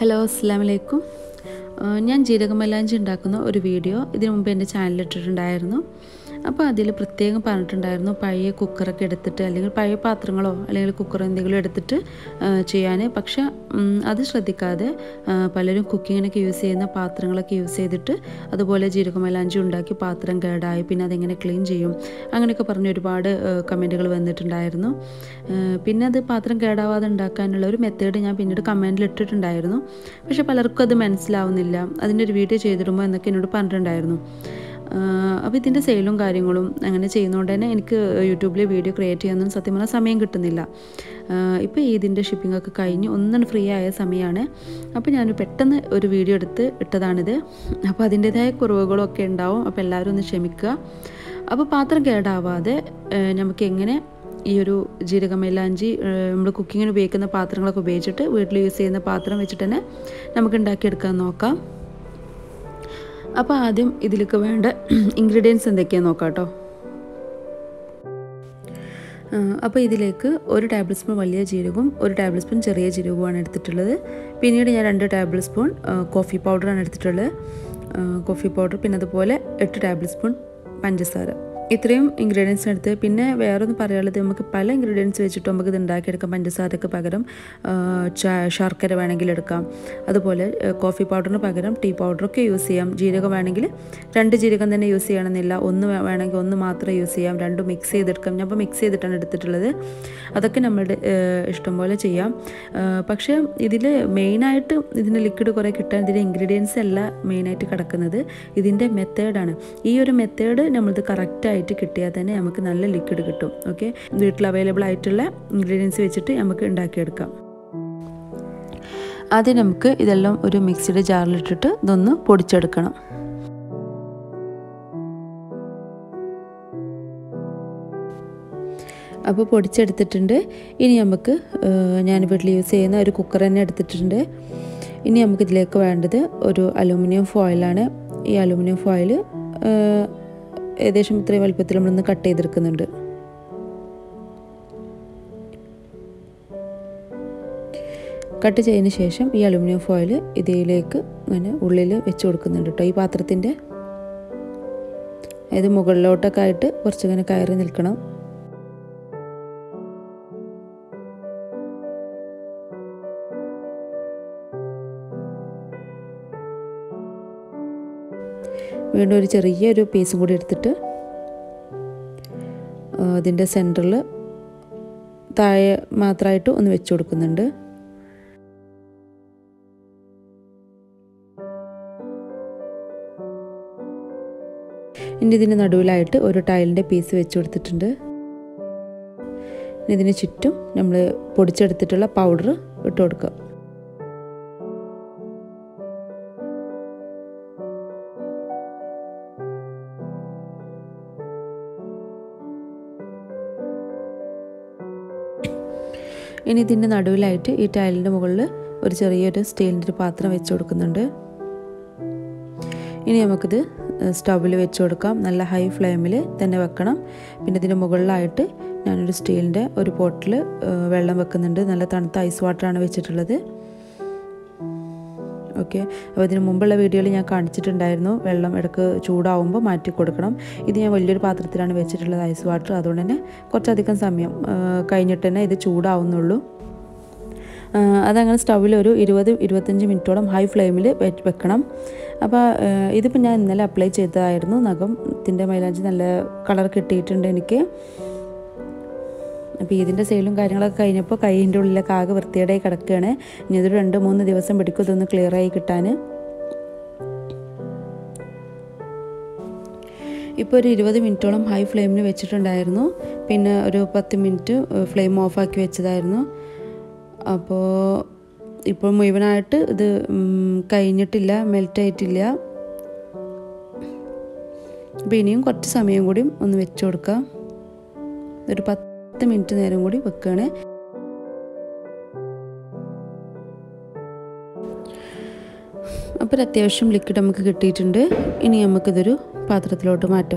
hello അസ്സാം വലൈക്കും ഞാൻ ജീരകമല്ലാഞ്ചി ഉണ്ടാക്കുന്ന ഒരു വീഡിയോ ഇതിനു മുമ്പ് എൻ്റെ ചാനലിൽ ഇട്ടിട്ടുണ്ടായിരുന്നു അപ്പോൾ അതിൽ പ്രത്യേകം പറഞ്ഞിട്ടുണ്ടായിരുന്നു പഴയ കുക്കറൊക്കെ എടുത്തിട്ട് അല്ലെങ്കിൽ പഴയ പാത്രങ്ങളോ അല്ലെങ്കിൽ കുക്കറോ എന്തെങ്കിലും എടുത്തിട്ട് ചെയ്യാൻ പക്ഷെ അത് ശ്രദ്ധിക്കാതെ പലരും കുക്കിങ്ങിനൊക്കെ യൂസ് ചെയ്യുന്ന പാത്രങ്ങളൊക്കെ യൂസ് ചെയ്തിട്ട് അതുപോലെ ജീരകമല്ലാഞ്ചി ഉണ്ടാക്കി പാത്രം കേടായി പിന്നെ അതെങ്ങനെ ക്ലീൻ ചെയ്യും അങ്ങനെയൊക്കെ പറഞ്ഞ് ഒരുപാട് കമൻറ്റുകൾ വന്നിട്ടുണ്ടായിരുന്നു പിന്നെ അത് പാത്രം കേടാവാതെ ഉണ്ടാക്കാനുള്ള ഒരു മെത്തേഡ് ഞാൻ പിന്നീട് കമൻറ്റിൽ ഇട്ടിട്ടുണ്ടായിരുന്നു പക്ഷെ പലർക്കും അത് മനസ്സിലാവുന്നില്ല അതിൻ്റെ ഒരു വീഡിയോ ചെയ്തിടുമ്പോൾ എന്നൊക്കെ എന്നോട് പറഞ്ഞിട്ടുണ്ടായിരുന്നു അപ്പോൾ ഇതിൻ്റെ സെയിലും കാര്യങ്ങളും അങ്ങനെ ചെയ്യുന്നതുകൊണ്ട് തന്നെ എനിക്ക് യൂട്യൂബിൽ വീഡിയോ ക്രിയേറ്റ് ചെയ്യാനൊന്നും സത്യം പറഞ്ഞാൽ സമയം കിട്ടുന്നില്ല ഇപ്പോൾ ഇതിൻ്റെ ഷിപ്പിംഗ് ഒക്കെ കഴിഞ്ഞ് ഒന്നും ഫ്രീ ആയ സമയമാണ് അപ്പോൾ ഞാൻ പെട്ടെന്ന് ഒരു വീഡിയോ എടുത്ത് ഇട്ടതാണിത് അപ്പോൾ അതിൻ്റേതായ കുറവുകളൊക്കെ ഉണ്ടാവും അപ്പോൾ എല്ലാവരും ഒന്ന് ക്ഷമിക്കുക അപ്പോൾ പാത്രം കേടാവാതെ നമുക്ക് എങ്ങനെ ഈ ഒരു ജീരകമൈലാഞ്ചി നമ്മൾ കുക്കിങ്ങിന് ഉപയോഗിക്കുന്ന പാത്രങ്ങളൊക്കെ ഉപയോഗിച്ചിട്ട് വീട്ടിൽ യൂസ് ചെയ്യുന്ന പാത്രം വെച്ചിട്ട് തന്നെ നമുക്ക് ഉണ്ടാക്കിയെടുക്കാൻ നോക്കാം അപ്പോൾ ആദ്യം ഇതിലേക്ക് വേണ്ട ഇൻഗ്രീഡിയൻസ് എന്തൊക്കെയാണെന്ന് നോക്കാം കേട്ടോ അപ്പോൾ ഇതിലേക്ക് ഒരു ടേബിൾ സ്പൂൺ വലിയ ജീരകവും ഒരു ടേബിൾ സ്പൂൺ ചെറിയ ജീരകവുമാണ് എടുത്തിട്ടുള്ളത് പിന്നീട് ഞാൻ രണ്ട് ടേബിൾ സ്പൂൺ കോഫി പൗഡറാണ് എടുത്തിട്ടുള്ളത് കോഫി പൗഡർ പിന്നെ അതുപോലെ എട്ട് ടേബിൾ സ്പൂൺ പഞ്ചസാര ഇത്രയും ഇൻഗ്രീഡിയൻസ് എടുത്ത് പിന്നെ വേറൊന്ന് പറയാനുള്ളത് നമുക്ക് പല ഇൻഗ്രീഡിയൻസ് വെച്ചിട്ട് നമുക്ക് ഇത് ഉണ്ടാക്കിയെടുക്കാം പഞ്ചസാരക്ക് പകരം ശർക്കര വേണമെങ്കിൽ എടുക്കാം അതുപോലെ കോഫി പൗഡറിന് പകരം ടീ പൗഡറൊക്കെ യൂസ് ചെയ്യാം ജീരകം വേണമെങ്കിൽ രണ്ട് ജീരകം തന്നെ യൂസ് ചെയ്യണമെന്നില്ല ഒന്ന് വേണമെങ്കിൽ ഒന്ന് മാത്രം യൂസ് ചെയ്യാം രണ്ടും മിക്സ് ചെയ്തെടുക്കാം ഞാൻ ഇപ്പോൾ മിക്സ് ചെയ്തിട്ടാണ് എടുത്തിട്ടുള്ളത് അതൊക്കെ നമ്മളുടെ ഇഷ്ടം പോലെ ചെയ്യാം പക്ഷേ ഇതിൽ മെയിനായിട്ട് ഇതിൻ്റെ ലിക്വിഡ് കുറേ കിട്ടാൻ ഇതിൻ്റെ ഇൻഗ്രീഡിയൻസ് അല്ല മെയിനായിട്ട് കിടക്കുന്നത് ഇതിൻ്റെ മെത്തേഡാണ് ഈ ഒരു മെത്തേഡ് നമ്മളിത് കറക്റ്റ് ആയിട്ട് കിട്ടിയാൽ തന്നെ നമുക്ക് നല്ല ലിക്വിഡ് കിട്ടും ഓക്കെ വീട്ടിൽ അവൈലബിൾ ആയിട്ടുള്ള ഇൻഗ്രീഡിയൻസ് വെച്ചിട്ട് നമുക്ക് ഉണ്ടാക്കിയെടുക്കാം ആദ്യം നമുക്ക് ഇതെല്ലാം ഒരു മിക്സിയുടെ ജാറിലിട്ടിട്ട് ഇതൊന്ന് പൊടിച്ചെടുക്കണം അപ്പോൾ പൊടിച്ചെടുത്തിട്ടുണ്ട് ഇനി നമുക്ക് ഞാൻ വീട്ടിൽ യൂസ് ചെയ്യുന്ന ഒരു കുക്കർ തന്നെ എടുത്തിട്ടുണ്ട് ഇനി നമുക്ക് ഇതിലേക്ക് വേണ്ടത് ഒരു അലൂമിനിയം ഫോയിലാണ് ഈ അലൂമിനിയം ഫോയിൽ ഏകദേശം ഇത്രയും വലുപ്പത്തിൽ നമ്മളൊന്ന് കട്ട് ചെയ്തെടുക്കുന്നുണ്ട് കട്ട് ചെയ്തതിന് ശേഷം ഈ അലുമിനിയം ഫോയിൽ ഇതിലേക്ക് ഇങ്ങനെ ഉള്ളിൽ വെച്ച് കൊടുക്കുന്നുണ്ട് കേട്ടോ ഈ പാത്രത്തിൻ്റെ അതായത് മുകളിലോട്ടൊക്കെ ആയിട്ട് കുറച്ചിങ്ങനെ കയറി നിൽക്കണം വീണ്ടും ഒരു ചെറിയൊരു പീസും കൂടി എടുത്തിട്ട് അതിൻ്റെ സെൻറ്ററിൽ താഴെ മാത്രമായിട്ട് ഒന്ന് വെച്ച് കൊടുക്കുന്നുണ്ട് ഇനി ഇതിൻ്റെ നടുവിലായിട്ട് ഒരു ടൈലിൻ്റെ പീസ് വെച്ച് കൊടുത്തിട്ടുണ്ട് ഇതിന് ചുറ്റും നമ്മൾ പൊടിച്ചെടുത്തിട്ടുള്ള പൗഡർ ഇട്ട് കൊടുക്കുക ഇനി ഇതിൻ്റെ നടുവിലായിട്ട് ഈ ടൈലിൻ്റെ മുകളിൽ ഒരു ചെറിയൊരു സ്റ്റീലിൻ്റെ ഒരു പാത്രം വെച്ച് കൊടുക്കുന്നുണ്ട് ഇനി നമുക്കിത് സ്റ്റൗവിൽ വെച്ച് കൊടുക്കാം നല്ല ഹൈ ഫ്ലെയിമിൽ തന്നെ വെക്കണം പിന്നെ ഇതിൻ്റെ മുകളിലായിട്ട് ഞാനൊരു സ്റ്റീലിൻ്റെ ഒരു പോട്ടിൽ വെള്ളം വെക്കുന്നുണ്ട് നല്ല തണുത്ത ഐസ് വാട്ടറാണ് വെച്ചിട്ടുള്ളത് ഓക്കെ അപ്പോൾ ഇതിന് മുമ്പുള്ള വീഡിയോയിൽ ഞാൻ കാണിച്ചിട്ടുണ്ടായിരുന്നു വെള്ളം ഇടയ്ക്ക് ചൂടാവുമ്പോൾ മാറ്റി കൊടുക്കണം ഇത് ഞാൻ വലിയൊരു പാത്രത്തിലാണ് വെച്ചിട്ടുള്ളത് ഐസ് വാട്ടർ അതുകൊണ്ട് തന്നെ കുറച്ചധികം സമയം കഴിഞ്ഞിട്ട് തന്നെ ഇത് ചൂടാവുന്നുള്ളൂ അതങ്ങനെ സ്റ്റൗവിൽ ഒരു ഇരുപത് ഇരുപത്തഞ്ച് മിനിറ്റോളം ഹൈ ഫ്ലെയിമിൽ വെക്കണം അപ്പോൾ ഇതിപ്പോൾ ഞാൻ ഇന്നലെ അപ്ലൈ ചെയ്തതായിരുന്നു നഖത്തിൻ്റെ മൈലാഞ്ചി നല്ല കളർ കിട്ടിയിട്ടുണ്ട് എനിക്ക് അപ്പോൾ ഇതിൻ്റെ സെയിലും കാര്യങ്ങളൊക്കെ കഴിഞ്ഞപ്പോൾ കൈയിൻ്റെ ഉള്ളിലൊക്കെ ആകെ വൃത്തിയോടെ കിടക്കുകയാണ് ഇനി ഇതൊരു രണ്ട് മൂന്ന് ദിവസം പിടിക്കും ഇതൊന്ന് ക്ലിയർ ആയി കിട്ടാൻ ഇപ്പോൾ ഒരു ഇരുപത് മിനിറ്റോളം ഹൈ ഫ്ലെയിമിൽ വെച്ചിട്ടുണ്ടായിരുന്നു പിന്നെ ഒരു പത്ത് മിനിറ്റ് ഫ്ലെയിം ഓഫാക്കി വെച്ചതായിരുന്നു അപ്പോൾ ഇപ്പോൾ മുഴുവനായിട്ട് ഇത് കഴിഞ്ഞിട്ടില്ല മെൽറ്റായിട്ടില്ല അപ്പോൾ ഇനിയും കുറച്ച് സമയം കൂടി ഒന്ന് വെച്ച് കൊടുക്കാം ഒരു പത്ത് പത്ത് മിനിറ്റ് നേരം കൂടി വെക്കുകയാണ് അപ്പോൾ അത്യാവശ്യം ലിക്വിഡ് നമുക്ക് കിട്ടിയിട്ടുണ്ട് ഇനി നമുക്കിതൊരു പാത്രത്തിലോട്ട് മാറ്റാം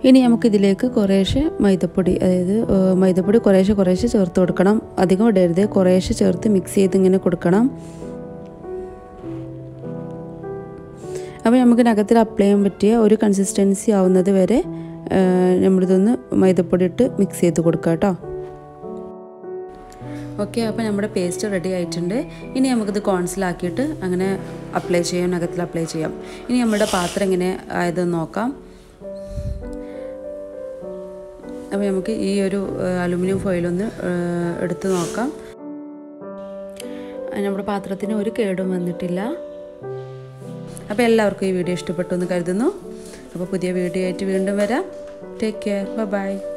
ഇനി നമുക്കിതിലേക്ക് കുറേശ്ശെ മൈദപ്പൊടി അതായത് ഏഹ്, മൈദപ്പൊടി കുറേശ്ശെ കുറേശ്ശെ ചേർത്ത് കൊടുക്കണം അധികം ഇടരുത് കുറേശ്ശെ ചേർത്ത് മിക്സ് ചെയ്ത് ഇങ്ങനെ കൊടുക്കണം അപ്പോൾ നമുക്ക് നഖത്തിൽ അപ്ലൈ ചെയ്യാൻ പറ്റിയ ഒരു കൺസിസ്റ്റൻസി ആവുന്നത് വരെ ഏഹ്, നമ്മളിതൊന്ന് മൈദപ്പൊടി ഇട്ട് മിക്സ് ചെയ്ത് കൊടുക്കുക കേട്ടോ ഓക്കെ അപ്പോൾ നമ്മുടെ പേസ്റ്റ് റെഡി ആയിട്ടുണ്ട് ഇനി നമുക്കിത് കോൺസിലാക്കിയിട്ട് അങ്ങനെ അപ്ലൈ ചെയ്യാം നഖത്തിൽ അപ്ലൈ ചെയ്യാം ഇനി നമ്മുടെ പാത്രം എങ്ങനെ ആയതെന്ന് നോക്കാം അപ്പോൾ നമുക്ക് ഈ ഒരു അലുമിനിയം ഫോയിലൊന്ന് ഏഹ്, എടുത്ത് നോക്കാം ആ, നമ്മുടെ പാത്രത്തിന് ഒരു കേടും വന്നിട്ടില്ല അപ്പോൾ എല്ലാവർക്കും ഈ വീഡിയോ ഇഷ്ടപ്പെട്ടു എന്ന് കരുതുന്നു അപ്പോൾ പുതിയ വീഡിയോ ആയിട്ട് വീണ്ടും വരാം ടേക്ക് കെയർ ബൈ